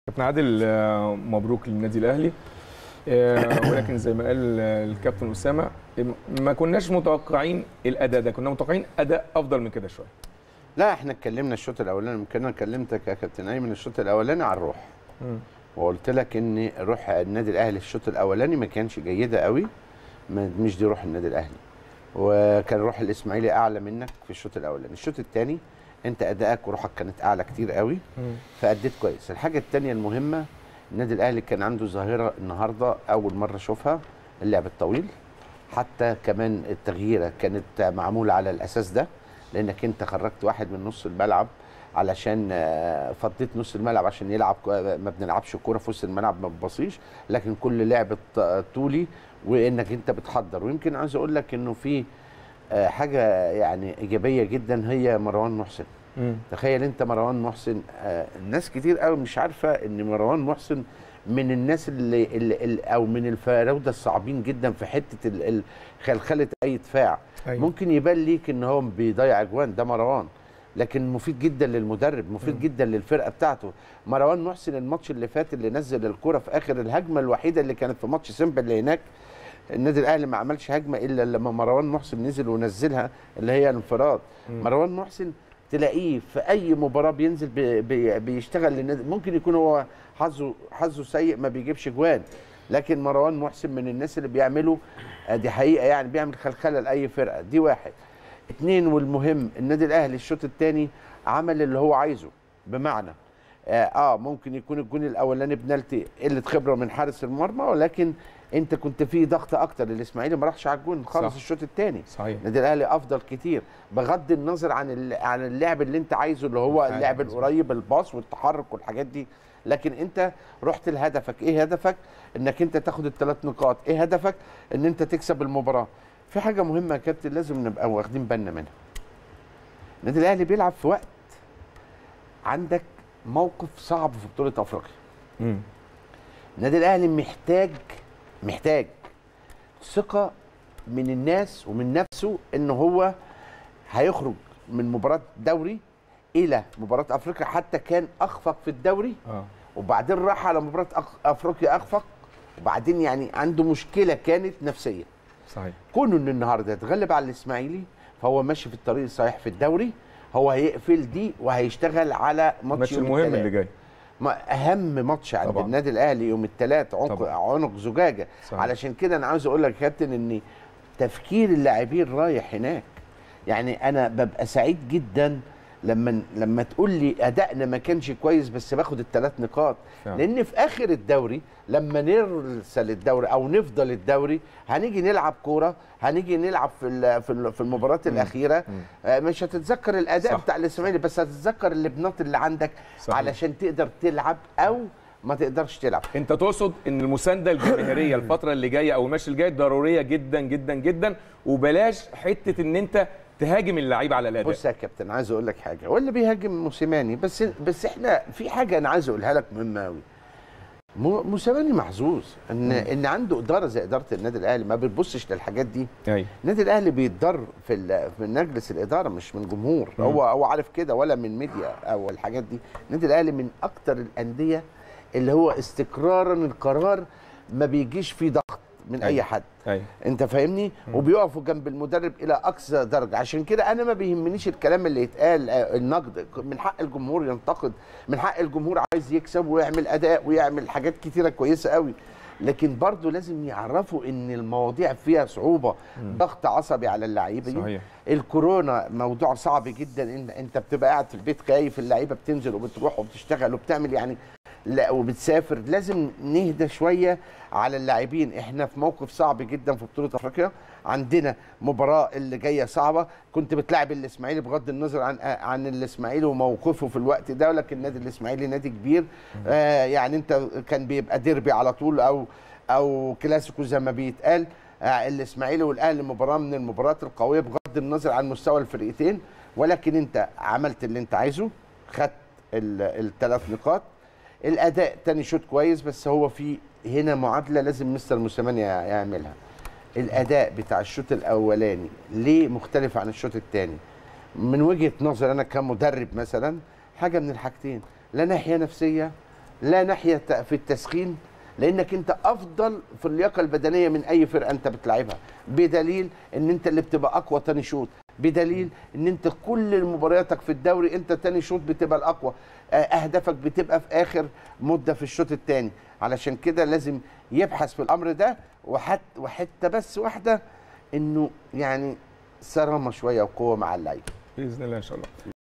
كابتن عادل آه، مبروك للنادي الاهلي آه، ولكن زي ما قال آه، الكابتن اسامه ما كناش متوقعين الاداء ده كنا متوقعين اداء افضل من كده شويه لا احنا اتكلمنا الشوط الاولاني يمكن انا كلمتك يا كابتن ايمن الشوط الاولاني على الروح وقلت لك ان روح النادي الاهلي الشوط الاولاني ما كانش جيده قوي ما- مش دي روح النادي الاهلي وكان روح الاسماعيلي اعلى منك في الشوط الاولاني الشوط الثاني انت ادائك وروحك كانت اعلى كتير قوي فاديت كويس الحاجه الثانيه المهمه النادي الاهلي كان عنده ظاهره النهارده اول مره اشوفها اللعب الطويل حتى كمان التغييره كانت معموله على الاساس ده لانك انت خرجت واحد من نص الملعب علشان آه، فضيت نص الملعب عشان يلعب كو- ما بنلعبش كوره في وسط الملعب ما ببصيش لكن كل لعب ط- طولي وانك انت بتحضر ويمكن عايز اقول لك انه في آه، حاجه يعني ايجابيه جدا هي مروان محسن تخيل انت مروان محسن آه الناس كتير قوي مش عارفه ان مروان محسن من الناس اللي, اللي, اللي او من الفراوده الصعبين جدا في حته ال- ال- خلخله اي دفاع أيوة. ممكن يبان ليك ان هو بيضيع اجوان ده مروان لكن مفيد جدا للمدرب مفيد جدا للفرقه بتاعته مروان محسن الماتش اللي فات اللي نزل الكره في اخر الهجمه الوحيده اللي كانت في ماتش سيمبا اللي هناك النادي الاهلي ما عملش هجمه الا لما مروان محسن نزل ونزلها اللي هي الانفراد مروان محسن تلاقيه في اي مباراه بينزل بي بي بيشتغل للنادي ممكن يكون هو حظه حظه سيء ما بيجيبش جوان لكن مروان محسن من الناس اللي بيعملوا آه، دي حقيقه يعني بيعمل خلخله لاي فرقه دي واحد اتنين والمهم النادي الاهلي الشوط الثاني عمل اللي هو عايزه بمعنى اه, آه ممكن يكون الجون الاولاني بنالتي قله خبره من حارس المرمى ولكن انت كنت في ضغط اكتر الاسماعيلي ما راحش على الجون خالص صح. الشوط الثاني صحيح النادي الاهلي افضل كتير بغض النظر عن ال- عن اللعب اللي انت عايزه اللي هو فعلا، اللعب مظبوط. القريب الباص والتحرك والحاجات دي لكن انت رحت لهدفك ايه هدفك انك انت تاخد الثلاث نقاط ايه هدفك ان انت تكسب المباراه في حاجه مهمه يا كابتن لازم نبقى واخدين بالنا منها النادي الاهلي بيلعب في وقت عندك موقف صعب في بطوله افريقيا مم. النادي الاهلي محتاج محتاج ثقه من الناس ومن نفسه ان هو هيخرج من مباراه دوري الى مباراه افريقيا حتى كان اخفق في الدوري اه وبعدين راح على مباراه أخ- افريقيا اخفق وبعدين يعني عنده مشكله كانت نفسيه صحيح كونه ان النهارده يتغلب على الاسماعيلي فهو ماشي في الطريق الصحيح في الدوري هو هيقفل دي وهيشتغل على ماتش الماتش يوم المهم التلات. اللي جاي ما اهم ماتش عند طبعاً. النادي الاهلي يوم الثلاث عنق طبعاً. عنق زجاجه صحيح. علشان كده انا عاوز اقول لك يا كابتن ان تفكير اللاعبين رايح هناك يعني انا ببقى سعيد جدا لما لما تقول لي ادائنا ما كانش كويس بس باخد الثلاث نقاط فعلا. لان في اخر الدوري لما نرسل الدوري او نفضل الدوري هنيجي نلعب كوره هنيجي نلعب في ال- في ال- في المباراه الاخيره آه، مش هتتذكر الاداء صح. بتاع الاسماعيلي بس هتتذكر اللبنات اللي عندك صحيح. علشان تقدر تلعب او ما تقدرش تلعب انت تقصد ان المسانده الجماهيريه الفتره اللي جايه او الماتش الجاي ضروريه جدا جدا جدا وبلاش حته ان انت تهاجم اللعيبه على الاداء بص يا كابتن عايز اقول لك حاجه واللي بيهاجم موسيماني بس بس احنا في حاجه انا عايز اقولها لك مهمه قوي موسيماني محظوظ ان ان عنده اداره زي اداره النادي الاهلي ما بتبصش للحاجات دي ايوه النادي الاهلي بيتضر في ال- من مجلس الاداره مش من جمهور هو هو عارف كده ولا من ميديا او الحاجات دي النادي الاهلي من اكتر الانديه اللي هو استقرارا القرار ما بيجيش فيه ضغط من اي أيوة. حد ايوه انت فاهمني وبيقفوا جنب المدرب الى اقصى درجه عشان كده انا ما بيهمنيش الكلام اللي يتقال آه، النقد من حق الجمهور ينتقد من حق الجمهور عايز يكسب ويعمل اداء ويعمل حاجات كتيره كويسه قوي لكن برضه لازم يعرفوا ان المواضيع فيها صعوبه ضغط عصبي على اللعيبه صحيح. الكورونا موضوع صعب جدا ان انت بتبقى قاعد في البيت خايف اللعيبه بتنزل وبتروح وبتشتغل وبتعمل يعني لا وبتسافر لازم نهدى شويه على اللاعبين احنا في موقف صعب جدا في بطوله افريقيا عندنا مباراه اللي جايه صعبه كنت بتلعب الاسماعيلي بغض النظر عن عن الاسماعيلي وموقفه في الوقت ده ولكن النادي الاسماعيلي نادي كبير آه يعني انت كان بيبقى ديربي على طول او او كلاسيكو زي ما بيتقال آه الاسماعيلي والاهلي مباراه من المباريات القويه بغض النظر عن مستوى الفرقتين ولكن انت عملت اللي انت عايزه خدت الثلاث نقاط الاداء تاني شوط كويس بس هو في هنا معادله لازم مستر موسيماني يعملها الاداء بتاع الشوط الاولاني ليه مختلف عن الشوط الثاني من وجهه نظر انا كمدرب مثلا حاجه من الحاجتين لا ناحيه نفسيه لا ناحيه في التسخين لانك انت افضل في اللياقه البدنيه من اي فرقه انت بتلعبها بدليل ان انت اللي بتبقى اقوى تاني شوط بدليل ان انت كل مبارياتك في الدوري انت تاني شوط بتبقى الاقوى آه، اهدافك بتبقى في اخر مده في الشوط الثاني علشان كده لازم يبحث في الامر ده وحت وحته بس واحده انه يعني صرامه شويه وقوه مع اللعيبه باذن الله ان شاء الله